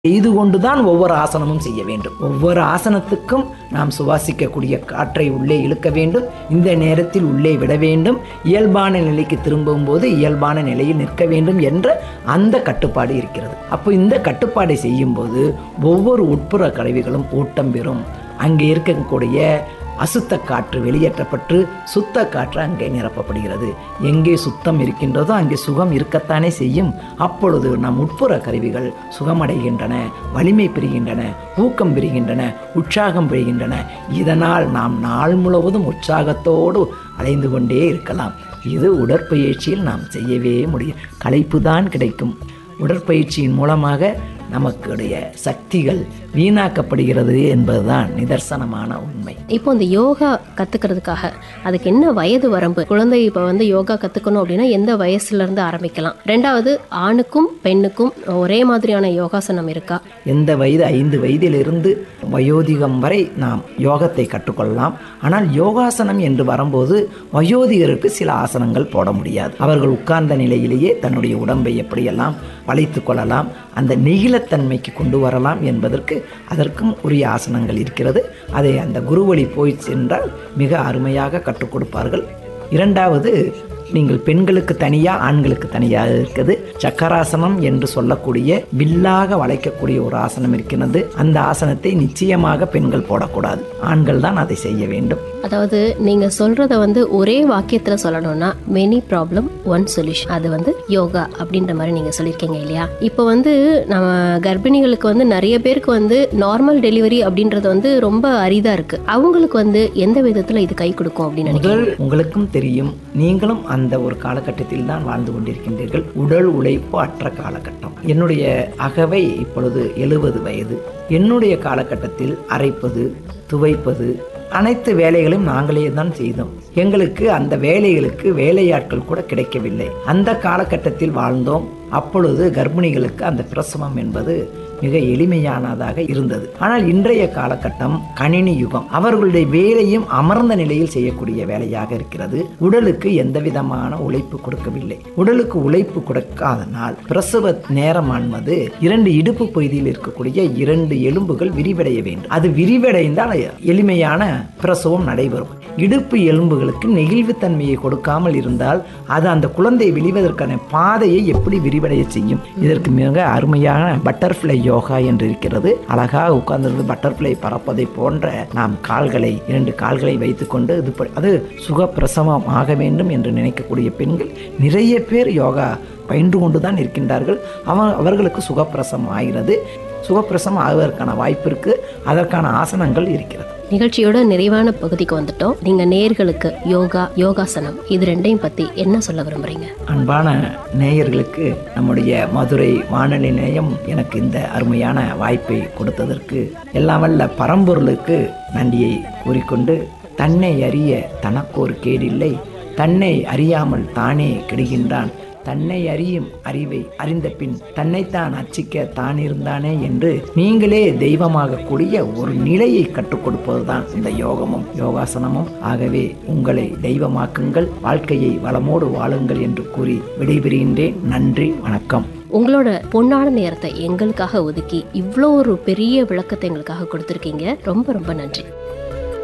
செய்து கொண்டுதான் ஒவ்வொரு ஆசனமும் செய்ய வேண்டும் ஒவ்வொரு ஆசனத்துக்கும் நாம் சுவாசிக்கக்கூடிய காற்றை உள்ளே இழுக்க வேண்டும் இந்த நேரத்தில் உள்ளே விட வேண்டும் இயல்பான நிலைக்கு திரும்பும் போது இயல்பான நிலையில் நிற்க வேண்டும் என்ற அந்த கட்டுப்பாடு இருக்கிறது அப்போ இந்த கட்டுப்பாடை செய்யும்போது ஒவ்வொரு உட்புற கருவிகளும் ஊட்டம் பெறும் அங்கே இருக்கக்கூடிய அசுத்த காற்று வெளியேற்றப்பட்டு சுத்த காற்று அங்கே நிரப்பப்படுகிறது எங்கே சுத்தம் இருக்கின்றதோ அங்கே சுகம் இருக்கத்தானே செய்யும் அப்பொழுது நம் உட்புற கருவிகள் சுகமடைகின்றன வலிமை பெறுகின்றன ஊக்கம் பெறுகின்றன உற்சாகம் பெறுகின்றன இதனால் நாம் நாள் முழுவதும் உற்சாகத்தோடு அலைந்து கொண்டே இருக்கலாம் இது உடற்பயிற்சியில் நாம் செய்யவே முடியும் களைப்பு தான் கிடைக்கும் உடற்பயிற்சியின் மூலமாக நமக்குடைய சக்திகள் வீணாக்கப்படுகிறது என்பதுதான் நிதர்சனமான உண்மை இப்போ இந்த யோகா கத்துக்கிறதுக்காக அதுக்கு என்ன வயது வரம்பு குழந்தை இப்போ வந்து யோகா கத்துக்கணும் அப்படின்னா எந்த வயசுல இருந்து ஆரம்பிக்கலாம் ரெண்டாவது ஆணுக்கும் பெண்ணுக்கும் ஒரே மாதிரியான யோகாசனம் இருக்கா எந்த வயது ஐந்து வயதிலிருந்து வயோதிகம் வரை நாம் யோகத்தை கற்றுக்கொள்ளலாம் ஆனால் யோகாசனம் என்று வரும்போது வயோதிகருக்கு சில ஆசனங்கள் போட முடியாது அவர்கள் உட்கார்ந்த நிலையிலேயே தன்னுடைய உடம்பை எப்படியெல்லாம் வளைத்து கொள்ளலாம் அந்த நெகிழத்தன்மைக்கு கொண்டு வரலாம் என்பதற்கு அதற்கும் உரிய ஆசனங்கள் இருக்கிறது அதை அந்த குருவழி போய் சென்றால் மிக அருமையாக கற்றுக் கொடுப்பார்கள் இரண்டாவது நீங்கள் பெண்களுக்கு தனியா ஆண்களுக்கு தனியாக இருக்குது சக்கராசனம் என்று சொல்லக்கூடிய வில்லாக வளைக்கக்கூடிய ஒரு ஆசனம் இருக்கிறது அந்த ஆசனத்தை நிச்சயமாக பெண்கள் போடக்கூடாது ஆண்கள் தான் அதை செய்ய வேண்டும் அதாவது நீங்க சொல்றத வந்து ஒரே வாக்கியத்துல சொல்லணும்னா மெனி ப்ராப்ளம் ஒன் சொல்யூஷன் அது வந்து யோகா அப்படின்ற மாதிரி நீங்க சொல்லியிருக்கீங்க இல்லையா இப்போ வந்து நம்ம கர்ப்பிணிகளுக்கு வந்து நிறைய பேருக்கு வந்து நார்மல் டெலிவரி அப்படின்றது வந்து ரொம்ப அரிதா இருக்கு அவங்களுக்கு வந்து எந்த விதத்துல இது கை கொடுக்கும் அப்படின்னு நினைக்கிறேன் முதல் உங்களுக்கும் தெரியும் நீங்களும் அந்த ஒரு காலகட்டத்தில் தான் வாழ்ந்து கொண்டிருக்கின்றீர்கள் உடல் உழைப்பு அற்ற காலகட்டம் என்னுடைய அகவை இப்பொழுது எழுபது வயது என்னுடைய காலகட்டத்தில் அரைப்பது துவைப்பது அனைத்து வேலைகளையும் நாங்களே தான் செய்தோம் எங்களுக்கு அந்த வேலைகளுக்கு வேலையாட்கள் கூட கிடைக்கவில்லை அந்த காலகட்டத்தில் வாழ்ந்தோம் அப்பொழுது கர்ப்பிணிகளுக்கு அந்த பிரசவம் என்பது மிக எளிமையானதாக இருந்தது ஆனால் இன்றைய காலகட்டம் கணினி யுகம் அவர்களுடைய வேலையும் அமர்ந்த நிலையில் செய்யக்கூடிய வேலையாக இருக்கிறது உடலுக்கு எந்த விதமான உழைப்பு கொடுக்கவில்லை உடலுக்கு உழைப்பு கொடுக்காதனால் பிரசவ நேரமானது இரண்டு இடுப்பு பகுதியில் இருக்கக்கூடிய இரண்டு எலும்புகள் விரிவடைய வேண்டும் அது விரிவடைந்தால் எளிமையான பிரசவம் நடைபெறும் இடுப்பு எலும்புகளுக்கு நெகிழ்வுத்தன்மையை கொடுக்காமல் இருந்தால் அது அந்த குழந்தை வெளிவதற்கான பாதையை எப்படி விரிவடைய செய்யும் இதற்கு மிக அருமையான பட்டர்ஃப்ளை யோகா என்று இருக்கிறது அழகாக உட்கார்ந்திருந்து பட்டர்ஃப்ளை பறப்பதை போன்ற நாம் கால்களை இரண்டு கால்களை வைத்துக்கொண்டு இது ப- அது சுகப்பிரசவம் ஆக வேண்டும் என்று நினைக்கக்கூடிய பெண்கள் நிறைய பேர் யோகா பயின்று கொண்டு தான் இருக்கின்றார்கள் அவ அவர்களுக்கு சுகப்பிரசவம் ஆகிறது சுகப்பிரசவம் ஆகுவதற்கான வாய்ப்பு இருக்கு அதற்கான ஆசனங்கள் இருக்கிறது நிகழ்ச்சியோட நிறைவான பகுதிக்கு வந்துட்டோம் நீங்க நேர்களுக்கு யோகா யோகாசனம் இது ரெண்டையும் பத்தி என்ன சொல்ல விரும்புறீங்க அன்பான நேயர்களுக்கு நம்முடைய மதுரை வானொலி நிலையம் எனக்கு இந்த அருமையான வாய்ப்பை கொடுத்ததற்கு எல்லாம் வல்ல பரம்பொருளுக்கு நன்றியை கூறிக்கொண்டு தன்னை அறிய தனக்கொரு கேடில்லை தன்னை அறியாமல் தானே கெடுகின்றான் தன்னை அறியும் அறிவை அறிந்த பின் தன்னைத்தான் அர்ச்சிக்க தான் இருந்தானே என்று நீங்களே தெய்வமாக கூடிய ஒரு நிலையை கற்றுக் கொடுப்பதுதான் இந்த யோகமும் யோகாசனமும் ஆகவே உங்களை தெய்வமாக்குங்கள் வாழ்க்கையை வளமோடு வாழுங்கள் என்று கூறி விடைபெறுகின்றேன் நன்றி வணக்கம் உங்களோட பொன்னான நேரத்தை எங்களுக்காக ஒதுக்கி இவ்வளோ ஒரு பெரிய விளக்கத்தை எங்களுக்காக கொடுத்துருக்கீங்க ரொம்ப ரொம்ப நன்றி